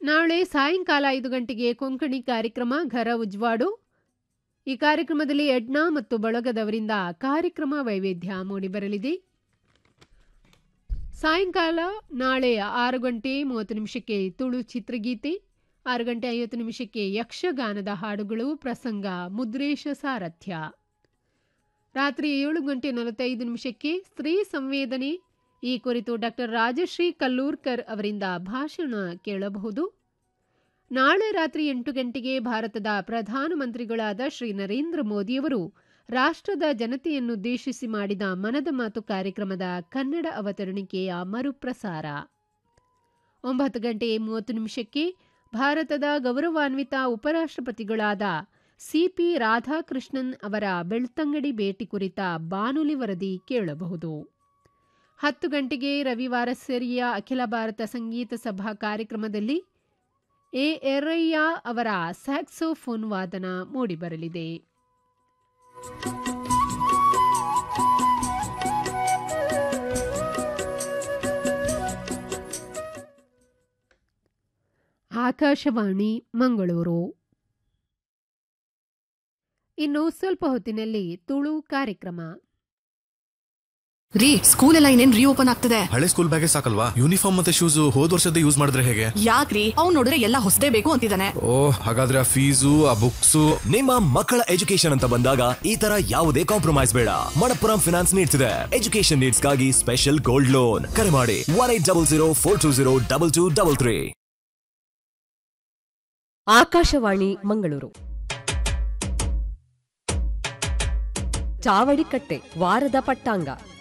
ನಾಳೆ ಸಾಯಂಕಾಲ ಐದು ಗಂಟೆಗೆ ಕೊಂಕಣಿ ಕಾರ್ಯಕ್ರಮ ಘರ ಉಜ್ವಾಡು ಈ ಕಾರ್ಯಕ್ರಮದಲ್ಲಿ ಎಡ್ನಾ ಮತ್ತು ಬಳಗದವರಿಂದ ಕಾರ್ಯಕ್ರಮ ವೈವಿಧ್ಯ ಮೂಡಿಬರಲಿದೆ ಸಾಯಂಕಾಲ ನಾಳೆ ಆರು ಗಂಟೆ ಮೂವತ್ತು ನಿಮಿಷಕ್ಕೆ ತುಳು ಚಿತ್ರಗೀತೆ ಆರು ಗಂಟೆ ಐವತ್ತು ನಿಮಿಷಕ್ಕೆ ಯಕ್ಷಗಾನದ ಹಾಡುಗಳು ಪ್ರಸಂಗ ಮುದ್ರೇಶ ಸಾರಥ್ಯ ರಾತ್ರಿ ಏಳು ಗಂಟೆ ನಲವತ್ತೈದು ನಿಮಿಷಕ್ಕೆ ಸ್ತ್ರೀ ಸಂವೇದನೆ ಈ ಕುರಿತು ಡಾಕ್ಟರ್ ರಾಜಶ್ರೀ ಕಲ್ಲೂರ್ಕರ್ ಅವರಿಂದ ಭಾಷಣ ಕೇಳಬಹುದು ನಾಳೆ ರಾತ್ರಿ ಎಂಟು ಗಂಟೆಗೆ ಭಾರತದ ಪ್ರಧಾನಮಂತ್ರಿಗಳಾದ ಶ್ರೀ ನರೇಂದ್ರ ಮೋದಿಯವರು ರಾಷ್ಟ್ರದ ಜನತೆಯನ್ನುದ್ದೇಶಿಸಿ ಮಾಡಿದ ಮನದ ಮಾತು ಕಾರ್ಯಕ್ರಮದ ಕನ್ನಡ ಅವತರಣಿಕೆಯ ಮರುಪ್ರಸಾರ ಒಂಬತ್ತು ಗಂಟೆ ಮೂವತ್ತು ನಿಮಿಷಕ್ಕೆ ಭಾರತದ ಗೌರವಾನ್ವಿತ ಉಪರಾಷ್ಟ್ರಪತಿಗಳಾದ ಸಿಪಿ ರಾಧಾಕೃಷ್ಣನ್ ಅವರ ಬೆಳ್ತಂಗಡಿ ಭೇಟಿ ಕುರಿತ ಬಾನುಲಿ ವರದಿ ಕೇಳಬಹುದು ಹತ್ತು ಗಂಟೆಗೆ ರವಿವಾರ ಸೇರಿಯ ಅಖಿಲ ಭಾರತ ಸಂಗೀತ ಸಭಾ ಕಾರ್ಯಕ್ರಮದಲ್ಲಿ ಎ ಎರ್ರಯ್ಯ ಅವರ ಸ್ಯಾಕ್ಸೋಫೋನ್ ವಾದನ ಮೂಡಿಬರಲಿದೆ ಆಕಾಶವಾಣಿ ಮಂಗಳೂರು ಇನ್ನು ಸ್ವಲ್ಪ ಹೊತ್ತಿನಲ್ಲಿ ತುಳು ಕಾರ್ಯಕ್ರಮ ರೀ ಸ್ಕೂಲ್ ಎಲ್ಲ ಇನ್ನೇನ್ ರೀಓಪನ್ ಆಗ್ತದೆ ಹಳೆ ಸ್ಕೂಲ್ ಬ್ಯಾಗೇ ಸಾಕಲ್ವಾ ಯೂನಿಫಾರ್ಮ್ ಮತ್ತೆ ಶೂಸ್ ಹೋದ್ ವರ್ಷದ ಯೂಸ್ ಮಾಡಿದ್ರೆ ಹೇಗೆ ಯಾಕ್ರಿ ಅವ್ನ್ ನೋಡಿದ್ರೆ ಎಲ್ಲ ಹೊಸದೇ ಬೇಕು ಅಂತಿದ್ದಾನೆ ಓ ಹಾಗಾದ್ರೆ ಆ ಫೀಸು ಆ ಬುಕ್ಸು ನಿಮ್ಮ ಮಕ್ಕಳ ಎಜುಕೇಶನ್ ಅಂತ ಬಂದಾಗ ಈ ತರ ಯಾವುದೇ ಕಾಂಪ್ರಮೈಸ್ ಬೇಡ ಮಣಪ್ಪುರಂ ಫಿನಾನ್ಸ್ ನೀಡ್ಸ್ ಇದೆ ಎಜುಕೇಶನ್ ನೀಡ್ಸ್ ಗಾಗಿ ಸ್ಪೆಷಲ್ ಗೋಲ್ಡ್ ಲೋನ್ ಕರೆ ಮಾಡಿ one eight double zero four two zero double two double three Akashvani Mangaluru ಚಾವಡಿಕಟ್ಟೆ ವಾರದ ಪಟ್ಟಾಂಗ